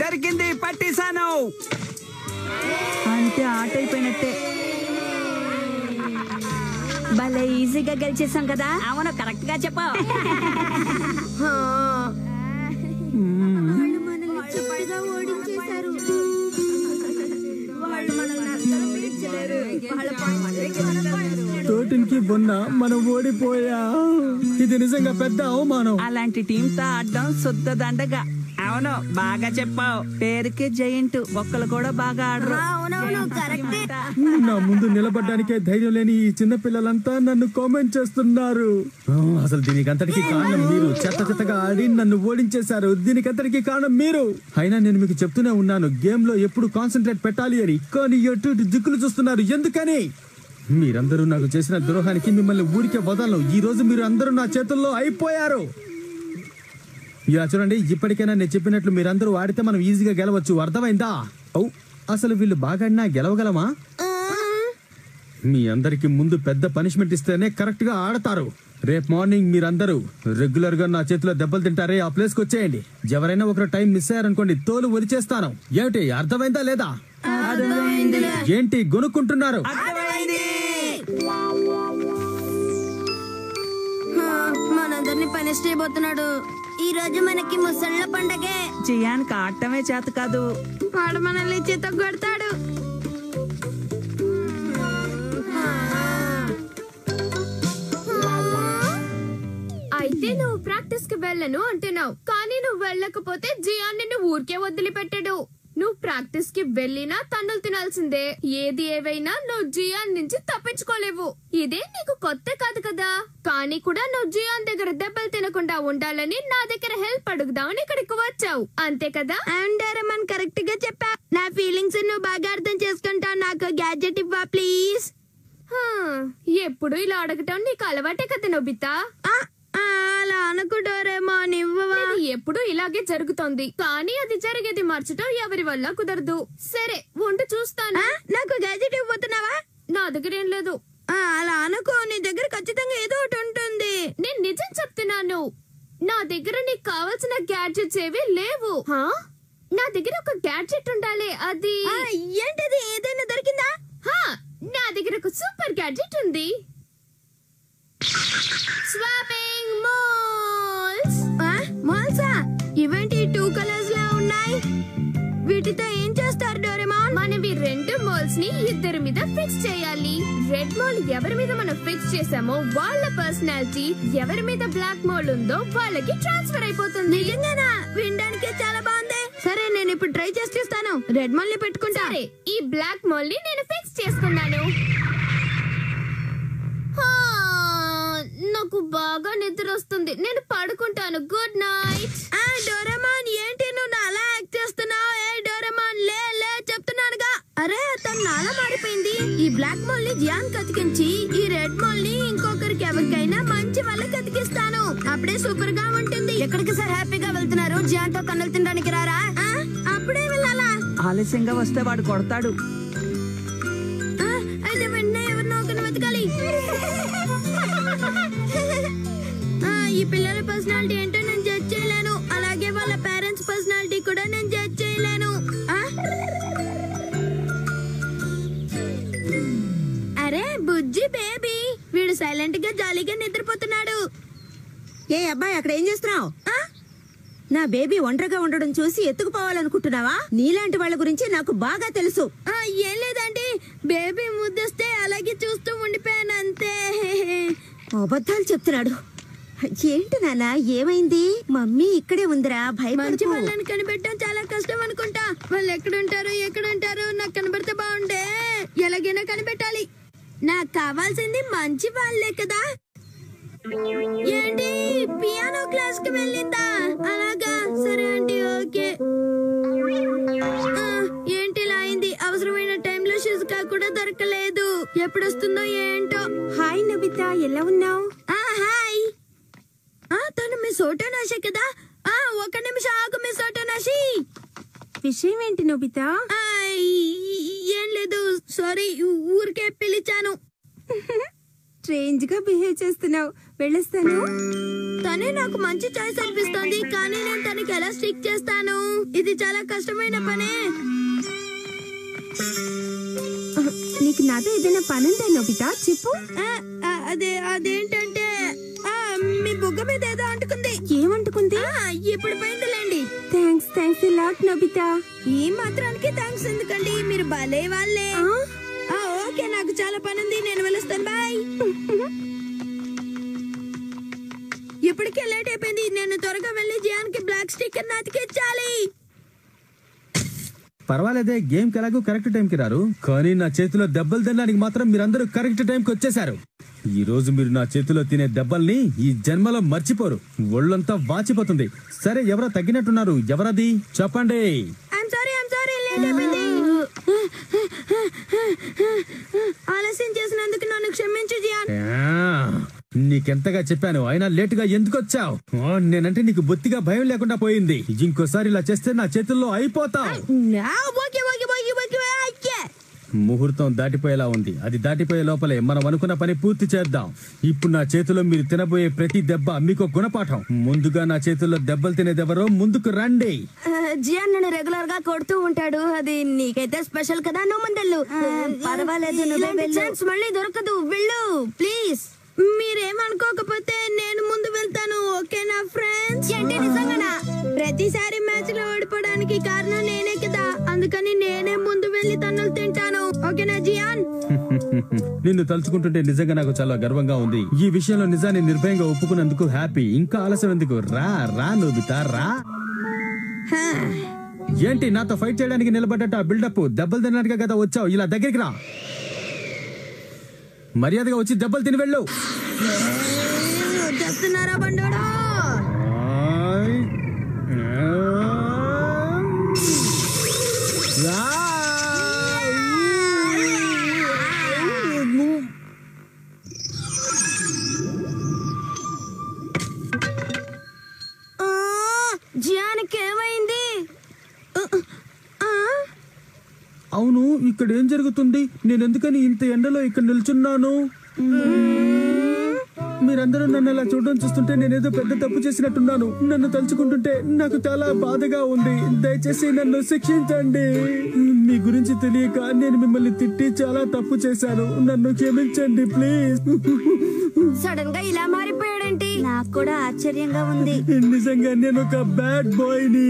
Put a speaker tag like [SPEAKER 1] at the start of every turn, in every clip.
[SPEAKER 1] జరిగింది పట్టేశాను
[SPEAKER 2] అంతే ఆట అయిపోయినట్టే
[SPEAKER 3] భలే ఈజీగా గెలిచేసాం కదా
[SPEAKER 2] అవును కరెక్ట్ గా చెప్పావు
[SPEAKER 3] వాళ్ళు మనల్ని చిట్టుగా ఓడించేశారు వాళ్ళు మనల్ని అస్సలు పీల్చలేరు. వాళ్ళ పాయింట్స్ మన పాయింట్స్.
[SPEAKER 4] తోటికి బొన్న మనం ఓడిపోయా ఇది నిజంగా పెద్ద అవమానం
[SPEAKER 1] అలాంటి టీం తో ఆడడం శుద్ధ దండగా అవును బాగా చెప్పావు పేరుకే జయింట్ ఒక్కలు కూడా బాగా ఆడరు
[SPEAKER 3] అవునవును కరెక్టే
[SPEAKER 4] నా ముందు నిలబడ్డానికే ధైర్యం లేని ఈ చిన్న పిల్లలంతా నన్ను కామెంట్ చేస్తున్నారు ఆ, అసలు దీనికి అంతటికి కారణం మీరు చెత్త చెత్తగా ఆడి నన్ను ఓడించేశారు దీనికి అంతటికి కారణం మీరు అయినా నేను మీకు చెప్తూనే ఉన్నాను గేమ్ లో ఎప్పుడు కాన్సన్ట్రేట్ పెట్టాలి అని కానీ ఎటు ఇటు దిక్కులు చూస్తున్నారు ఎందుకని మీరందరూ నాకు చేసిన ద్రోహానికి మిమ్మల్ని ఊరికే వదలను ఈ రోజు మీరు అందరూ నా చేతుల్లో అయిపోయారు ఇలా చూడండి ఇప్పటికైనా నేను చెప్పినట్లు మీరందరూ ఆడితే మనం ఈజీగా గెలవచ్చు అర్థమైందా ఔ అసలు వీళ్ళు బాగా ఆడినా గెలవగలమా మీ అందరికి ముందు పెద్ద పనిష్మెంట్ ఇస్తేనే కరెక్ట్ గా ఆడతారు రేపు మార్నింగ్ మీరందరూ రెగ్యులర్ గా నా చేతిలో దెబ్బలు తింటారే ఆ ప్లేస్ కి వచ్చేయండి ఎవరైనా ఒకరు టైం మిస్ అయ్యారనుకోండి తోలు వదిచేస్తాను ఏమిటి అర్థమైందా లేదా ఏంటి గొనుక్కుంటున్నారు
[SPEAKER 3] హా, మనందరినీ పనిష్ చేయబోతున్నాడు ఈ రోజు మనకి ముసళ్ళ పండగే
[SPEAKER 1] జయానికి ఆడటమే చేత కాదు
[SPEAKER 3] వాడు మనల్ని చేత కొడతాడు
[SPEAKER 5] అయితే నువ్వు ప్రాక్టీస్ కి వెళ్ళను అంటున్నావు కానీ నువ్వు వెళ్ళకపోతే జియాన్ నిన్ను ఊరికే వదిలిపెట్టాడు నువ్వు ప్రాక్టీస్ కి వెళ్ళినా తన్నులు తినాల్సిందే ఏది ఏవైనా నువ్వు జియాన్ నుంచి తప్పించుకోలేవు ఇదే నీకు కొత్త కాదు కదా కానీ కూడా నువ్వు జియాన్ దగ్గర దెబ్బలు తినకుండా ఉండాలని నా దగ్గర హెల్ప్ అడుగుదామని ఇక్కడికి వచ్చావు అంతే కదా
[SPEAKER 3] అంటారమన్ కరెక్ట్ గా చెప్పా నా ఫీలింగ్స్ నువ్వు బాగా అర్థం చేసుకుంటావు నాకు గ్యాడ్జెట్ ఇవ్వా ప్లీజ్
[SPEAKER 5] హా, ఎప్పుడు ఇలా అడగటం నీకు అలవాటే కదా నొబితా
[SPEAKER 3] అలా అనుకుంటారేమో ఇవ్వవా
[SPEAKER 5] ఇది ఎప్పుడు ఇలాగే జరుగుతోంది కానీ అది జరిగేది మార్చటం ఎవరి వల్ల కుదరదు సరే ఉండి చూస్తాను
[SPEAKER 3] ఆ, నాకు గ్యాడ్జెట్ ఇవ్వబోతున్నావా
[SPEAKER 5] నా దగ్గర ఏం లేదు
[SPEAKER 3] ఆ, అలా అనుకో నీ దగ్గర ఖచ్చితంగా ఏదో ఒకటి ఉంటుంది
[SPEAKER 5] నేను నిజం చెప్తున్నాను నా దగ్గర నీకు కావాల్సిన గ్యాడ్జెట్స్ ఏవి లేవు హా? నా దగ్గర ఒక గ్యాడ్జెట్ ఉండాలి అది
[SPEAKER 3] ఆ, ఏంటది ఏదైనా దొరికిందా
[SPEAKER 5] హా, నా దగ్గర ఒక సూపర్ గ్యాడ్జెట్ ఉంది స్వాపింగ్ మాల్స్
[SPEAKER 3] ఆ, మాల్సా ఇవేంటి టూ కలర్స్ లా ఉన్నాయి వీటితో ఏం చేస్తారు డోరేమాన్
[SPEAKER 5] మనం ఈ రెండు మోల్స్ ని ఇద్దరి మీద ఫిక్స్ చేయాలి రెడ్ మోల్ ఎవరి మీద మనం ఫిక్స్ చేసామో వాళ్ళ పర్సనాలిటీ ఎవరి మీద బ్లాక్ మోల్ ఉందో వాళ్ళకి ట్రాన్స్ఫర్ అయిపోతుంది
[SPEAKER 3] నిజంగానా వినడానికి చాలా బాగుంది సరే నేను ఇప్పుడు ట్రై చేసి చూస్తాను రెడ్ మల్ ని పెట్టుకుంటా
[SPEAKER 5] సరే ఈ బ్లాక్ మోల్ ని నేను ఫిక్స్ చేసుకున్నాను హా, నాకు బాగా నిద్ర వస్తుంది నేను పడుకుంటాను గుడ్ నైట్
[SPEAKER 3] ఆ డోరేమాన్ ఏంటి నువ్వు నాలా యాక్ట్ చేస్తున్నావు ఏ డోరేమాన్ లే లే చెప్తున్నానుగా అరే తను నాలా మారిపోయింది ఈ బ్లాక్ మోల్ ని జియాన్ కతికించి ఈ రెడ్ మోల్ ని ఇంకొకరికి ఎవరికైనా మంచి వాళ్ళకి కతికిస్తాను అప్పుడే సూపర్ గా ఉంటుంది ఎక్కడికి సార్ హ్యాపీగా వెళ్తున్నారు జియాన్ తో కన్నులు తినడానికి రారా ఆ, అప్పుడే వెళ్ళాలా
[SPEAKER 1] ఆలస్యంగా వస్తే వాడు కొడతాడు
[SPEAKER 3] ఆ, అయితే వెంటనే ఎవరినో ఒకరిని వెతకాలి ఆ, ఈ పిల్లల పర్సనాలిటీ ఏంటో నేను జడ్జ్ చేయలేను అలాగే వాళ్ళ పేరెంట్స్ పర్సనాలిటీ కూడా నేను జడ్జ్ చేయలేను ఆ? అరే బుజ్జి బేబీ వీడు సైలెంట్ గా జాలీగా నిద్రపోతున్నాడు
[SPEAKER 6] ఏ అబ్బాయి అక్కడ ఏం చేస్తున్నావు నా బేబీ ఒంటరిగా ఉండడం చూసి ఎత్తుకుపోవాలనుకుంటున్నావా నీలాంటి వాళ్ళ గురించి నాకు బాగా తెలుసు
[SPEAKER 3] ఆ, ఏం లేదండి బేబీ ముద్దొస్తే అలాగే చూస్తూ ఉండిపోయాను అంతే
[SPEAKER 6] అబద్ధాలు చెప్తున్నాడు ఏంటి నాన్న ఏమైంది మమ్మీ ఇక్కడే ఉందిరా
[SPEAKER 3] మంచి
[SPEAKER 6] భయపడుతూ
[SPEAKER 3] వాళ్ళని కనిపెట్టడం చాలా కష్టం అనుకుంటా వాళ్ళు ఎక్కడుంటారు ఎక్కడుంటారు నాకు కనబడితే బాగుండే ఎలాగైనా కనిపెట్టాలి నాకు కావాల్సింది మంచి వాళ్ళే కదా ఏంటి పియానో క్లాస్ కి వెళ్ళిందా అలాగా సరే ఆంటీ ఓకే ఆ, ఏంటి ఇలా అయింది అవసరమైన టైంలో షిజుకా కూడా దొరకలేదు ఎప్పుడు వస్తుందో ఏంటో
[SPEAKER 6] హాయ్ నబిత ఎలా ఉన్నావు
[SPEAKER 3] ఆ హాయ్ ఆ తను మీ సోటోనాషే కదా ఆ ఒక నిమిషం ఆగు మీ సోటోనాషి
[SPEAKER 6] విషయం ఏంటి నబిత
[SPEAKER 3] ఆ, ఈ- ఏం లేదు సారీ ఊరికే పిలిచాను
[SPEAKER 6] స్ట్రేంజ్ గా బిహేవ్ చేస్తున్నావు
[SPEAKER 3] వెళ్ళొస్తాను
[SPEAKER 5] తనే నాకు మంచి చాయిస్ అనిపిస్తోంది కానీ నేను తనకి ఎలా స్టిక్ చేస్తాను ఇది చాలా కష్టమైన పనే
[SPEAKER 3] నీకు నాతో ఏదైనా పని ఉందా నోబితా చెప్పు
[SPEAKER 5] ఆ, ఆ, అదే అదేంటంటే ఆ, మీ బుగ్గ మీద ఏదో అంటుకుంది
[SPEAKER 3] ఏమంటుకుంది
[SPEAKER 5] ఆ, ఇప్పుడు పోయిందిలేండి
[SPEAKER 3] థ్యాంక్స్ థ్యాంక్స్ లాట్ నోబితా
[SPEAKER 5] ఈ మాత్రానికి థ్యాంక్స్ ఎందుకండి మీరు భలే వాళ్ళే
[SPEAKER 3] ఆ?
[SPEAKER 5] ఆ, ఓకే నాకు చాలా పని ఉంది నేను వెళ్ళొస్తాను బాయ్ ఇప్పటికే లేట్ అయిపోయింది నేను త్వరగా వెళ్ళి జియాన్కి బ్లాక్ స్టిక్కర్ అతికించాలి
[SPEAKER 4] పర్వాలేదే గేమ్ కి ఎలాగో కరెక్ట్ టైం కి రారు కానీ నా చేతిలో దెబ్బలు తినడానికి మాత్రం మీరందరూ కరెక్ట్ టైం కి వచ్చేసారు ఈ రోజు మీరు నా చేతిలో తినే దెబ్బల్ని ఈ జన్మలో మర్చిపోరు ఒళ్ళంతా వాచిపోతుంది సరే ఎవరో తగ్గినట్టున్నారు ఎవరది చెప్పండి
[SPEAKER 5] I'm sorry I'm sorry late అయిపోయింది ఆలస్యం చేసినందుకు నన్ను క్షమించు జియాన్
[SPEAKER 4] ఆ, నీకెంతగా చెప్పాను అయినా లేట్ గా ఎందుకు వచ్చావు నేనంటే నీకు బొత్తిగా భయం లేకుండా పోయింది ఇంకోసారి ఇలా చేస్తే నా చేతుల్లో అయిపోతావు
[SPEAKER 5] ఆ, ఓకే ఓకే ఓకే ఓకే అయ్యే
[SPEAKER 4] ముహూర్తం దాటిపోయేలా ఉంది అది దాటిపోయే లోపలే మనం అనుకున్న పని పూర్తి చేద్దాం ఇప్పుడు నా చేతిలో మీరు తినబోయే ప్రతి దెబ్బ మీకు ఒక గుణపాఠం ముందుగా నా చేతుల్లో దెబ్బలు తినేదెవరో ముందుకు రండి
[SPEAKER 3] జియాన్ నన్ను రెగ్యులర్ గా కొడుతూ ఉంటాడు అది నీకైతే స్పెషల్ కదా నువ్వు ముందెళ్ళు పర్వాలేదు నువ్వే
[SPEAKER 5] ఇలాంటి
[SPEAKER 3] వెళ్ళు
[SPEAKER 5] ఛాన్స్ మళ్ళీ దొరకదు వెళ్ళు ప్లీజ్ మీరేమనుకోకపోతే నేను ముందు వెళ్తాను ఓకేనా ఫ్రెండ్స్
[SPEAKER 3] ఏంటి నిజంగానా
[SPEAKER 5] ప్రతిసారి మ్యాచ్ లో ఓడిపోవడానికి కారణం నేనే కదా అందుకని నేనే ముందు వెళ్ళి తన్నులు తింటాను ఓకేనా జియాన్
[SPEAKER 4] నిన్ను తలుచుకుంటుంటే నిజంగా నాకు చాలా గర్వంగా ఉంది ఈ విషయంలో నిజాన్ని నిర్భయంగా ఒప్పుకున్నందుకు హ్యాపీ ఇంకా ఆలస్యం ఎందుకు రా రా నోబితా రా ఏంటి నాతో ఫైట్ చేయడానికి నిలబడ్డట్టు ఆ బిల్డప్ దెబ్బలు తినడానికి కదా వచ్చావు ఇలా దగ్గరికి రా మర్యాదగా వచ్చి దెబ్బలు తిని వెళ్ళు
[SPEAKER 5] వచ్చేస్తున్నారా బండోడా
[SPEAKER 4] ఆయ్. రా.
[SPEAKER 5] జియాన్కి ఏమైంది
[SPEAKER 4] అవును ఇక్కడ ఏం జరుగుతుంది నేను ఎందుకని ఇంత ఎండలో ఇక్కడ నిల్చున్నాను మీరందరూ నన్ను అలా చూడడం చూస్తుంటే నేనేదో పెద్ద తప్పు చేసినట్టున్నాను నన్ను తలుచుకుంటుంటే నాకు చాలా బాధగా ఉంది దయచేసి నన్ను శిక్షించండి మీ గురించి తెలియక నేను మిమ్మల్ని తిట్టి చాలా తప్పు చేశాను నన్ను క్షమించండి ప్లీజ్
[SPEAKER 3] సడన్ గా ఇలా మారిపోయాడేంటి నాకు కూడా ఆశ్చర్యంగా ఉంది
[SPEAKER 4] నిజంగా నేను ఒక బ్యాడ్ బాయ్ని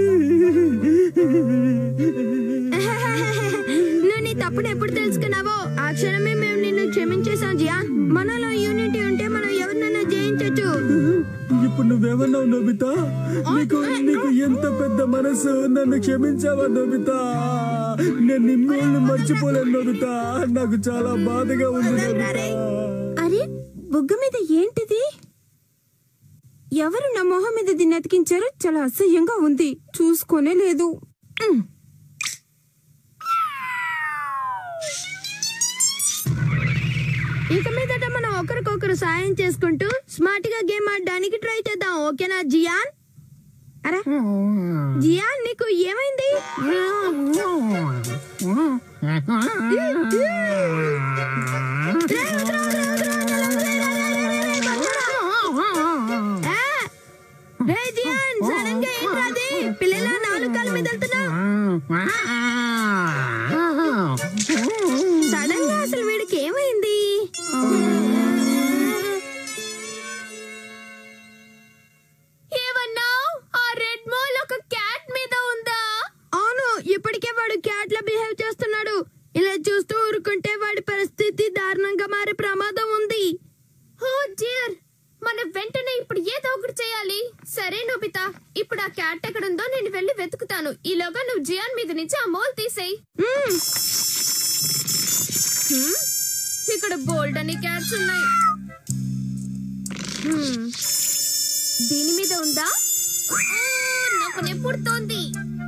[SPEAKER 5] నువ్వు నీ తప్పును ఎప్పుడు తెలుసుకున్నావో ఆ క్షణమే మేము నిన్ను క్షమించేశాం జియాన్ మనలో యూనిటీ ఉంటే మనం ఎవరినైనా జయించొచ్చు
[SPEAKER 4] ఇప్పుడు నువ్వేమన్నావు నోబితా నీకు నీకు ఎంత పెద్ద మనసు నన్ను క్షమించావా నోబితా నేను నిమ్మల్ని మర్చిపోలేను నోబితా నాకు చాలా బాధగా ఉంది నోబితా
[SPEAKER 3] అరే బుగ్గ మీద ఏంటిది ఎవరు నా మొహం మీద దీన్ని అతికించారో చాలా అసహ్యంగా ఉంది చూసుకోనే లేదు ఉమ్.
[SPEAKER 5] ఇక మీదట మనం ఒకరికొకరు సాయం చేసుకుంటూ స్మార్ట్ గా గేమ్ ఆడడానికి ట్రై చేద్దాం ఓకేనా జియాన్ అరే జియాన్ నీకు ఏమైంది రే, వదరా, వదరా, వదరా, వదరా, వదరా, వదరా, వదరా, వదరా. ఆ, రే జియాన్ సడన్ గా ఏంట్రాది పిల్లల నాలుగు కాళ్ళ మీద వెళ్తున్నా సడన్ గా అసలు వీడికి ఏమైంది
[SPEAKER 2] ఏమన్నావు ఆ రెడ్ మాల్ ఒక క్యాట్ మీద ఉందా
[SPEAKER 5] అవును ఇప్పటికే వాడు క్యాట్ లా బిహేవ్ చేస్తున్నాడు ఇలా చూస్తూ ఊరుకుంటే వాడి పరిస్థితి దారుణంగా మారే ప్రమాదం ఉంది
[SPEAKER 2] ఓ డియర్ మనం వెంటనే ఇప్పుడు ఏదో ఒకటి చేయాలి సరే నోబితా ఇప్పుడు ఆ క్యాట్ ఎక్కడుందో నేను వెళ్ళి వెతుకుతాను ఈలోగా నువ్వు జియాన్ మీద నుంచి ఆ మోల్ తీసేయి
[SPEAKER 5] మ్మ్.
[SPEAKER 2] ఇక్కడ బోల్డ్ అని క్యాట్స్ ఉన్నాయి హ్మ్. దీని మీద ఉందా ఆ, నాకు నెప్పుడుతోంది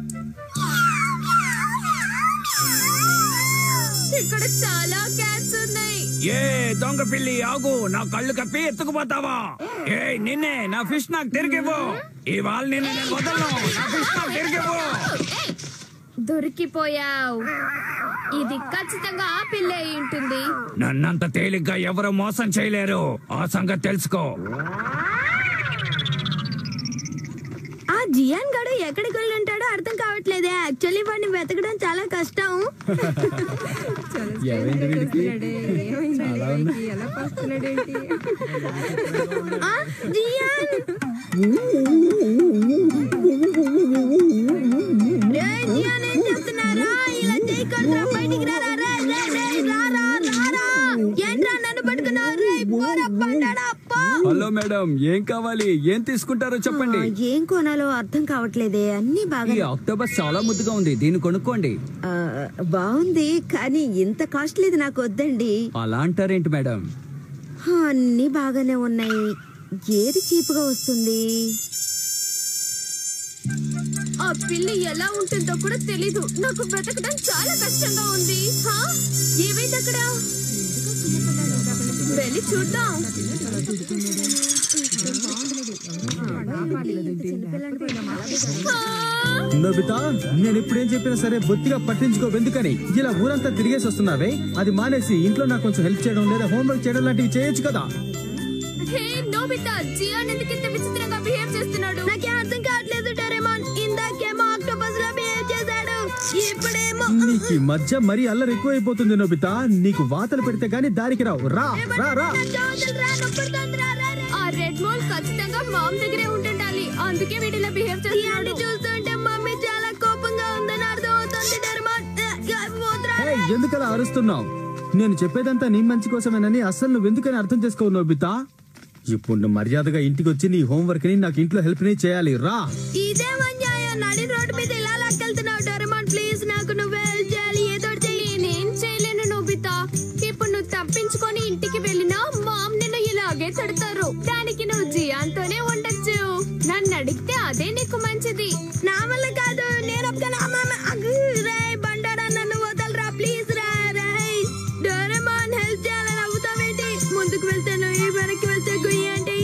[SPEAKER 2] ఇక్కడ చాలా క్యాట్స్ ఉన్నాయి
[SPEAKER 1] ఏ దొంగ పిల్లి ఆగు నా కళ్ళు కప్పి ఎత్తుకుపోతావా ఏ నిన్నే నా ఫిష్ నాకు తిరిగివ్వు ఇవాళ నిన్ను నేను వదలను నా ఫిష్ నాకు తిరిగివ్వు
[SPEAKER 2] ఏయ్, దొరికిపోయావు
[SPEAKER 5] ఇది ఖచ్చితంగా ఆ పిల్ల అయి ఉంటుంది
[SPEAKER 1] నన్నంత తేలిగ్గా ఎవరు మోసం చేయలేరు ఆ సంగతి తెలుసుకో
[SPEAKER 3] ఆ జియాన్ గడు ఎక్కడికి వెళ్ళి ఉంటాడో అర్థం కావట్లేదే యాక్చువల్లీ వాడిని వెతకడం చాలా కష్టం
[SPEAKER 4] ఏమైంది వీడికి? చాలా ఉంది.
[SPEAKER 3] ఆ, జియాన్ రేయ్, జియాన్ ఏం చేస్తున్నారా ఇలా చేయకూడదురా బయటికి రారా రేయ్, రేయ్, రేయ్, రారా రారా ఏంట్రా నన్ను పట్టుకున్నావు రేయ్ పోరా బండాడా పో
[SPEAKER 4] హలో మేడం ఏం కావాలి ఏం తీసుకుంటారో చెప్పండి
[SPEAKER 6] ఆ, ఏం కొనాలో అర్థం కావట్లేదే అన్ని బాగా
[SPEAKER 4] ఈ ఆక్టోబస్ చాలా ముద్దుగా ఉంది దీన్ని కొనుక్కోండి
[SPEAKER 6] ఆ, బాగుంది కానీ ఇంత కాస్ట్లీది నాకు వద్దండి
[SPEAKER 4] అలా అంటారేంటి మేడం
[SPEAKER 6] ఆ, అన్ని బాగానే ఉన్నాయి ఏది చీపుగా వస్తుంది
[SPEAKER 5] ఆ పిల్లి ఎలా ఉంటుందో కూడా తెలీదు నాకు వెతకడం చాలా కష్టంగా ఉంది హా? ఏమైంది అక్కడ వెళ్ళి చూద్దాం హా?
[SPEAKER 4] నోబితా నేను ఇప్పుడేం చెప్పినా సరే బొత్తిగా పట్టించుకో ఎందుకని ఇలా ఊరంతా తిరిగేసి వస్తున్నావే అది మానేసి ఇంట్లో నాకు కొంచెం హెల్ప్ చేయడం లేదా హోంవర్క్ చేయడం లాంటివి చేయొచ్చు కదా
[SPEAKER 5] హే నోబితా జియాన్ ఎందుకు ఇంత విచిత్రంగా బిహేవ్ చేస్తున్నాడు
[SPEAKER 3] నాకేం అర్థం కావట్లేదు డోరేమాన్ ఇందాకేమో ఆక్టోపస్ లా బిహేవ్ చేశాడు ఇప్పుడేమో
[SPEAKER 4] నీకు ఈ మధ్య మరీ అల్లరి ఎక్కువైపోతుంది నోబితా నీకు వాతలు పెడితే గానీ దారికి రావు రా రా రా
[SPEAKER 3] చోదరురా, నొప్పుడుతోందిరా, రా, రా.
[SPEAKER 5] ఆ రెడ్ మోల్ ఖచ్చితంగా మామ్ దగ్గరే ఉంటుండాలి అందుకే వీడిలా బిహేవ్
[SPEAKER 3] ఇవన్నీ
[SPEAKER 5] చేస్తున్నాడు
[SPEAKER 3] చూస్తుంటే మమ్మీ చాలా కోపంగా ఉందని అర్థం అవుతుంది డోరేమాన్ వద్దురా.
[SPEAKER 4] ఏయ్, ఎందుకలా అరుస్తున్నావు నేను చెప్పేదంతా నీ మంచి కోసమేనని అస్సలు నువ్వు ఎందుకని అర్థం చేసుకోవు నోబితా ఇప్పుడు నువ్వు మర్యాదగా ఇంటికి వచ్చి నీ హోంవర్క్ ని నాకు ఇంట్లో హెల్ప్ ని చేయాలి రా
[SPEAKER 3] ఇదే అన్యాయం నడి రోడ్డు మీద ఇలా లాక్కెళ్తున్నావు డోరేమాన్ ప్లీజ్ నాకు నువ్వే హెల్ప్ చేయాలి ఏదో ఒకటి చెయ్యి
[SPEAKER 5] నేనేం చేయలేను నోబితా ఇప్పుడు నువ్వు తప్పించుకొని ఇంటికి వెళ్ళినా మామ్ నిన్ను ఇలాగే తడతారు దానికి నువ్వు జియాన్తోనే ఉండొచ్చు నన్ను అడిగితే అదే నీకు మంచిది
[SPEAKER 3] నా వల్ల కాదు నేను ఒప్పుకోను. అమ్మ, అమ్మ, అగ్గు, రేయ్ బండారా నన్ను వదలరా ప్లీజ్ రా రేయ్ డోరేమాన్ హెల్ప్ చేయాలని అవుతావేంటి ముందుకు వెళ్తే నువ్వు వెనక్కి వెళ్తే గుయ్యి అంటే